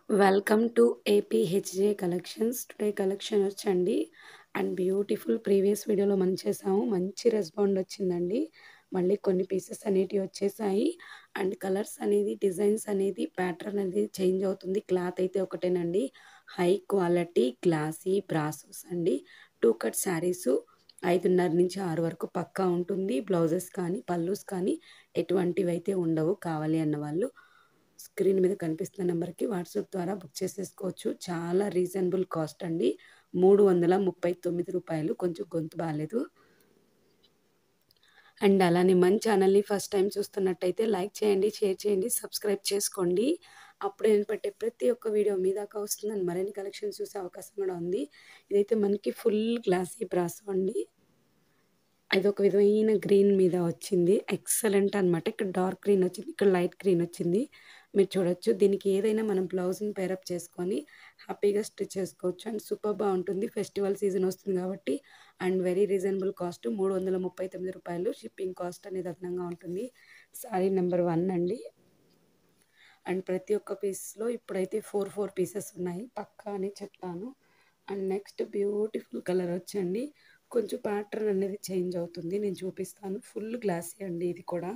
welcome to APHJ collections today collection వచ్చండి and beautiful previous వీడియోలో మనం చేసాము మంచి రెస్పాండ్ వచ్చిందండి మళ్ళీ కొన్ని పీసెస్ అనేటివి వచ్చేసాయి అండ్ కలర్స్ అనేది డిజైన్స్ అనేది ప్యాటర్న్ అనేది చేంజ్ అవుతుంది క్లాత్ అయితే ఒకటేనండి హై క్వాలిటీ గ్లాసీ బ్రాసోస్ అండి టూ కట్ శారీస్ ఐదున్నర నుంచి ఆరు వరకు పక్కా ఉంటుంది బ్లౌజెస్ కానీ పల్లూస్ కానీ ఎటువంటివి అయితే ఉండవు కావాలి అన్న వాళ్ళు స్క్రీన్ మీద కనిపిస్తున్న నెంబర్కి వాట్సాప్ ద్వారా బుక్ చేసేసుకోవచ్చు చాలా రీజనబుల్ కాస్ట్ అండి మూడు వందల ముప్పై తొమ్మిది రూపాయలు కొంచెం గొంతు బాగాలేదు అండ్ అలానే మన ఛానల్ని ఫస్ట్ టైం చూస్తున్నట్టయితే లైక్ చేయండి షేర్ చేయండి సబ్స్క్రైబ్ చేసుకోండి అప్పుడు నేను పెట్టే ప్రతి ఒక్క వీడియో మీ దాకా వస్తుందని మరిన్ని కలెక్షన్స్ చూసే అవకాశం కూడా ఉంది ఇదైతే మనకి ఫుల్ గ్లాసీ బ్రాస్ అండి ఇది ఒక విధమైన గ్రీన్ మీద వచ్చింది ఎక్సలెంట్ అనమాట ఇక్కడ డార్క్ గ్రీన్ వచ్చింది ఇక్కడ లైట్ గ్రీన్ వచ్చింది మీరు చూడొచ్చు దీనికి ఏదైనా మనం బ్లౌజ్ని పేరప్ చేసుకొని హ్యాపీగా స్టిచ్ చేసుకోవచ్చు అండ్ సూపర్ బాగుంటుంది ఫెస్టివల్ సీజన్ వస్తుంది కాబట్టి అండ్ వెరీ రీజనబుల్ కాస్ట్ మూడు వందల ముప్పై తొమ్మిది రూపాయలు షిప్పింగ్ కాస్ట్ అనేది అదనంగా ఉంటుంది సారీ నెంబర్ వన్ అండి అండ్ ప్రతి ఒక్క పీస్లో ఇప్పుడైతే ఫోర్ ఫోర్ పీసెస్ ఉన్నాయి పక్కా అని చెప్తాను అండ్ నెక్స్ట్ బ్యూటిఫుల్ కలర్ వచ్చండి కొంచెం ప్యాటర్న్ అనేది చేంజ్ అవుతుంది నేను చూపిస్తాను ఫుల్ గ్లాసీ అండి ఇది కూడా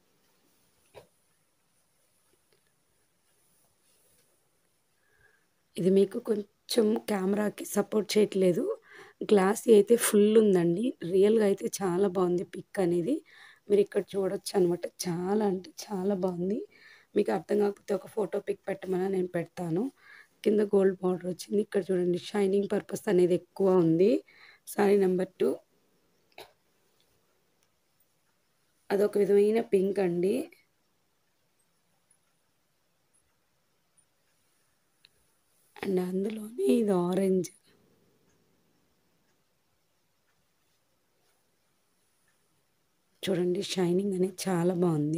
ఇది మీకు కొంచెం కెమెరాకి సపోర్ట్ చేయట్లేదు గ్లాసీ అయితే ఫుల్ ఉందండి రియల్గా అయితే చాలా బాగుంది పిక్ అనేది మీరు ఇక్కడ చూడొచ్చు అనమాట చాలా అంటే చాలా బాగుంది మీకు అర్థం కాకపోతే ఒక ఫోటో పిక్ పెట్టమని నేను పెడతాను కింద గోల్డ్ బార్డర్ వచ్చింది ఇక్కడ చూడండి షైనింగ్ పర్పస్ అనేది ఎక్కువ ఉంది సారీ నెంబర్ టూ అదొక విధమైన పింక్ అండి అండ్ అందులోనే ఇది ఆరెంజ్ చూడండి షైనింగ్ అనేది చాలా బాగుంది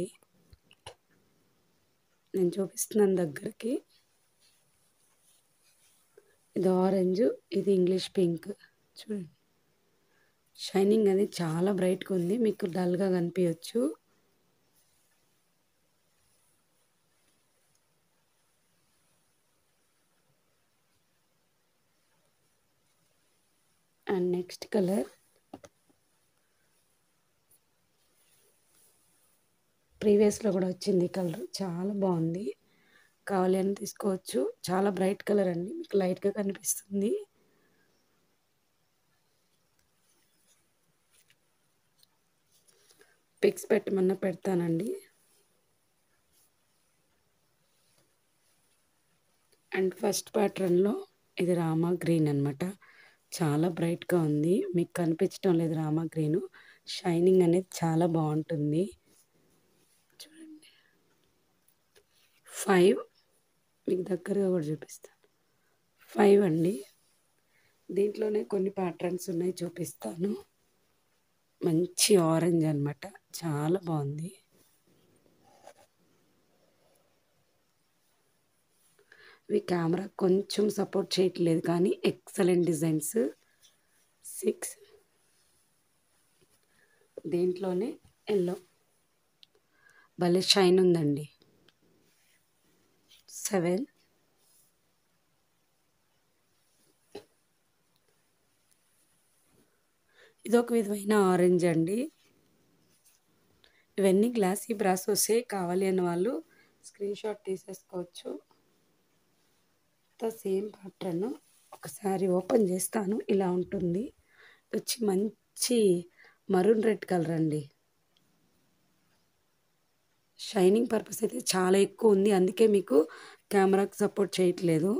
నేను చూపిస్తున్నాను దగ్గరికి ఇది ఆరెంజ్ ఇది ఇంగ్లీష్ పింక్ చూడండి షైనింగ్ అనేది చాలా బ్రైట్గా ఉంది మీకు డల్గా కనిపించచ్చు అండ్ నెక్స్ట్ కలర్ ప్రీవియస్లో కూడా వచ్చింది కలర్ చాలా బాగుంది కావాలి అని తీసుకోవచ్చు చాలా బ్రైట్ కలర్ అండి మీకు లైట్గా కనిపిస్తుంది పిక్స్ పెట్టమన్నా పెడతానండి అండ్ ఫస్ట్ ప్యాటర్న్లో ఇది రామా గ్రీన్ అనమాట చాలా బ్రైట్గా ఉంది మీకు కనిపించడం లేదు రామా గ్రీను షైనింగ్ అనేది చాలా బాగుంటుంది చూడండి ఫైవ్ మీకు దగ్గరగా కూడా చూపిస్తాను ఫైవ్ అండి దీంట్లోనే కొన్ని ప్యాటర్న్స్ ఉన్నాయి చూపిస్తాను మంచి ఆరెంజ్ అనమాట చాలా బాగుంది ఇవి కెమెరా కొంచెం సపోర్ట్ చేయట్లేదు కానీ ఎక్సలెంట్ డిజైన్స్ సిక్స్ దీంట్లోనే ఎల్లో భలే షైన్ ఉందండి సెవెన్ ఇదొక విధమైన ఆరెంజ్ అండి ఇవన్నీ గ్లాసీ బ్రాసోసే కావాలి అన్న వాళ్ళు స్క్రీన్ షాట్ తీసేసుకోవచ్చు సేమ్ ప్యాటర్న్ ఒకసారి ఓపెన్ చేస్తాను ఇలా ఉంటుంది వచ్చి మంచి మరూన్ రెడ్ కలర్ అండి షైనింగ్ పర్పస్ అయితే చాలా ఎక్కువ ఉంది అందుకే మీకు కెమెరాకి సపోర్ట్ చేయట్లేదు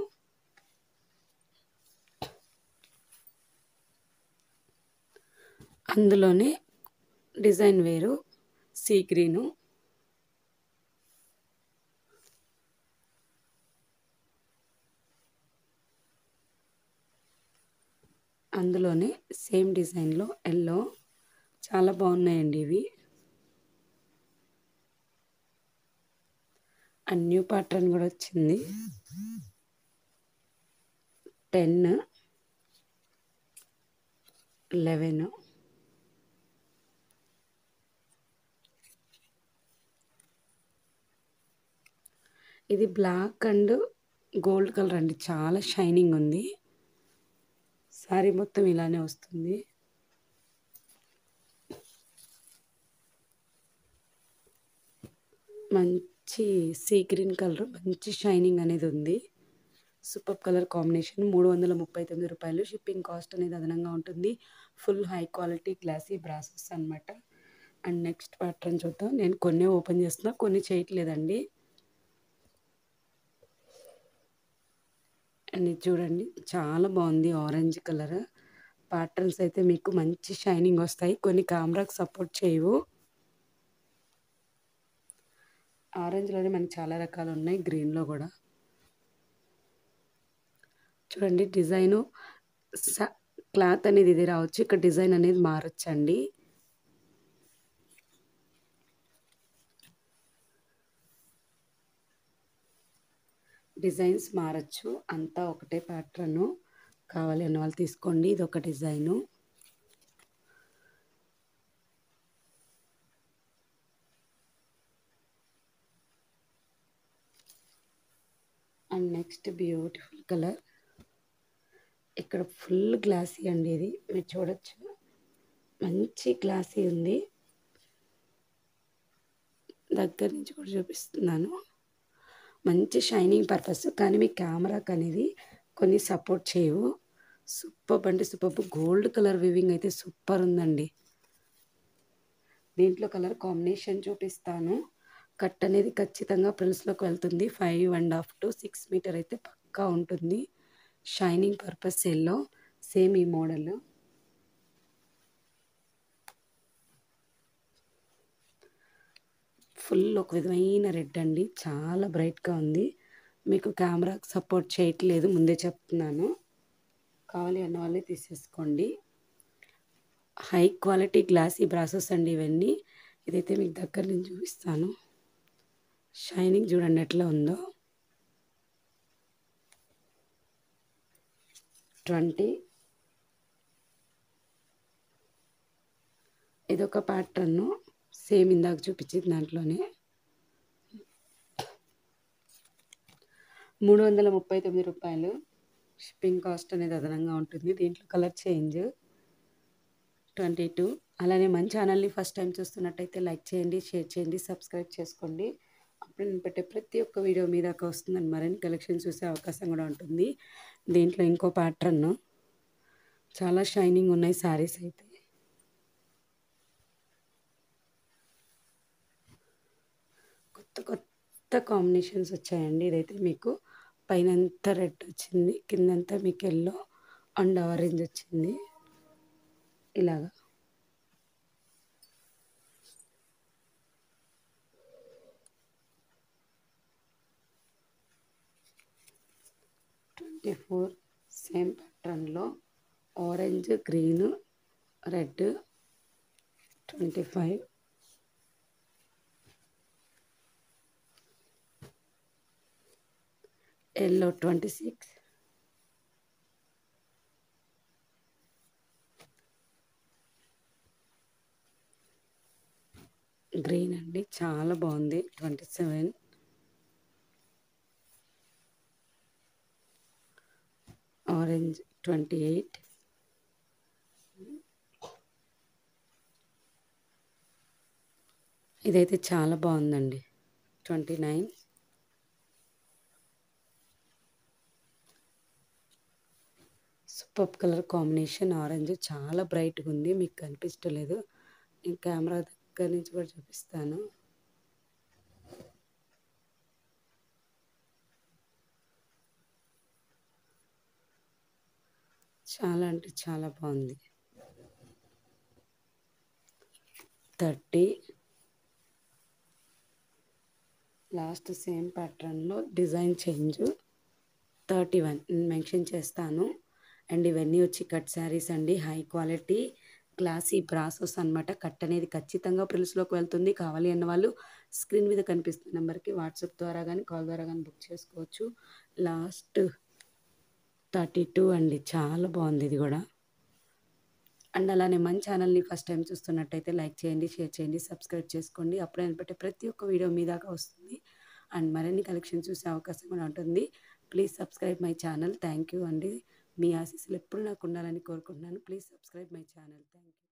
అందులోనే డిజైన్ వేరు సీ గ్రీను అందులోనే సేమ్ డిజైన్లో ఎల్లో చాలా బాగున్నాయండి ఇవి అండ్ న్యూ ప్యాటర్న్ కూడా వచ్చింది టెన్ లెవెన్ ఇది బ్లాక్ అండ్ గోల్డ్ కలర్ అండి చాలా షైనింగ్ ఉంది శారీ మొత్తం ఇలానే వస్తుంది మంచి సీ గ్రీన్ కలర్ మంచి షైనింగ్ అనేది ఉంది సూపర్ కలర్ కాంబినేషన్ మూడు వందల ముప్పై తొమ్మిది రూపాయలు షిప్పింగ్ కాస్ట్ అనేది అదనంగా ఉంటుంది full high quality glassy brassos అనమాట అండ్ నెక్స్ట్ ప్యాటర్న్ చూద్దాం నేను కొన్ని ఓపెన్ చేస్తున్నా కొన్ని చేయట్లేదండి అండ్ ఇది చూడండి చాలా బాగుంది ఆరెంజ్ కలర్ ప్యాటర్న్స్ అయితే మీకు మంచి షైనింగ్ వస్తాయి కొన్ని కెమెరాకి సపోర్ట్ చేయవు ఆరెంజ్లోనే మనకి చాలా రకాలు ఉన్నాయి గ్రీన్లో కూడా చూడండి డిజైను క్లాత్ అనేది ఇది రావచ్చు ఇక్కడ డిజైన్ అనేది మారొచ్చండి డిజైన్స్ మారచ్చు అంతా ఒకటే ప్యాటర్ను కావాలి అన్న వాళ్ళు తీసుకోండి ఇది ఒక design and next beautiful colour ఇక్కడ ఫుల్ గ్లాసీ అండి ఇది మీరు చూడొచ్చు మంచి గ్లాసీ ఉంది దగ్గర నుంచి కూడా చూపిస్తున్నాను మంచి షైనింగ్ పర్పస్ కానీ మీ కెమెరాకి అనేది కొన్ని సపోర్ట్ చేయవు సూపర్ అంటే సూపర్ గోల్డ్ కలర్ వివింగ్ అయితే సూపర్ ఉందండి దీంట్లో కలర్ కాంబినేషన్ చూపిస్తాను కట్ అనేది ఖచ్చితంగా ప్రిల్స్లోకి వెళ్తుంది five and half to six meter అయితే పక్కా ఉంటుంది షైనింగ్ పర్పస్ ఎల్లో సేమ్ ఈ మోడల్ ఫుల్ ఒక విధమైన రెడ్ అండి చాలా బ్రైట్గా ఉంది మీకు కెమెరాకి సపోర్ట్ చేయట్లేదు ముందే చెప్తున్నాను కావాలి అన్న వాళ్ళే తీసేసుకోండి హై క్వాలిటీ గ్లాసీ బ్రాసెస్ అండి ఇవన్నీ ఇదైతే మీకు దగ్గర నుంచి చూపిస్తాను షైనింగ్ చూడండి ఎట్లా ఉందో ట్వంటీ ఇదొక ప్యాటర్ను సేమ్ ఇందాక చూపించింది దాంట్లోనే మూడు వందల ముప్పై తొమ్మిది రూపాయలు షిప్పింగ్ కాస్ట్ అనేది అదనంగా ఉంటుంది దీంట్లో కలర్ చేంజ్ ట్వంటీ టూ అలానే మన ఛానల్ని ఫస్ట్ టైం చూస్తున్నట్టయితే లైక్ చేయండి షేర్ చేయండి సబ్స్క్రైబ్ చేసుకోండి అప్పుడు నేను పెట్టే ప్రతి ఒక్క వీడియో మీ దాకా వస్తుందని మరిన్ని కలెక్షన్ చూసే అవకాశం కూడా ఉంటుంది దీంట్లో ఇంకో ప్యాటర్న్ చాలా షైనింగ్ ఉన్నాయి శారీస్ అయితే కొత్త కొత్త కాంబినేషన్స్ వచ్చాయండి ఇదైతే మీకు పైన అంతా రెడ్ వచ్చింది కిందంతా మీకు ఎల్లో అండ్ ఆరెంజ్ వచ్చింది ఇలాగా ట్వంటీ ఫోర్ సేమ్ ప్యాటర్న్లో orange green red twenty five yellow twenty six green అండి చాలా బాగుంది twenty seven orange twenty eight ఇదైతే చాలా బాగుందండి twenty nine super colour combination orange చాలా బ్రైట్గా ఉంది మీకు కనిపించలేదు నేను కెమెరా దగ్గర నుంచి కూడా చూపిస్తాను చాలా అంటే చాలా బాగుంది థర్టీ లాస్ట్ సేమ్ ప్యాటర్న్లో design change thirty one mention చేస్తాను అండ్ ఇవన్నీ వచ్చి కట్ శారీస్ అండి హై క్వాలిటీ క్లాసీ బ్రాసోస్ అనమాట కట్ అనేది ఖచ్చితంగా ప్రిల్స్లోకి వెళ్తుంది కావాలి అన్న వాళ్ళు స్క్రీన్ మీద కనిపిస్తున్న నెంబర్కి వాట్సాప్ ద్వారా కానీ కాల్ ద్వారా కానీ బుక్ చేసుకోవచ్చు లాస్ట్ థర్టీ టూ అండి చాలా బాగుంది ఇది కూడా అండ్ అలానే మన ఛానల్ని ఫస్ట్ టైం చూస్తున్నట్టయితే లైక్ చేయండి షేర్ చేయండి సబ్స్క్రైబ్ చేసుకోండి అప్పుడే పెట్టే ప్రతి ఒక్క వీడియో మీ దాకా వస్తుంది అండ్ మరిన్ని కలెక్షన్ చూసే అవకాశం కూడా ఉంటుంది please subscribe my channel thank you అండి మీ ఆశీస్సులు ఎప్పుడు నాకు ఉండాలని కోరుకుంటున్నాను please subscribe my channel thank you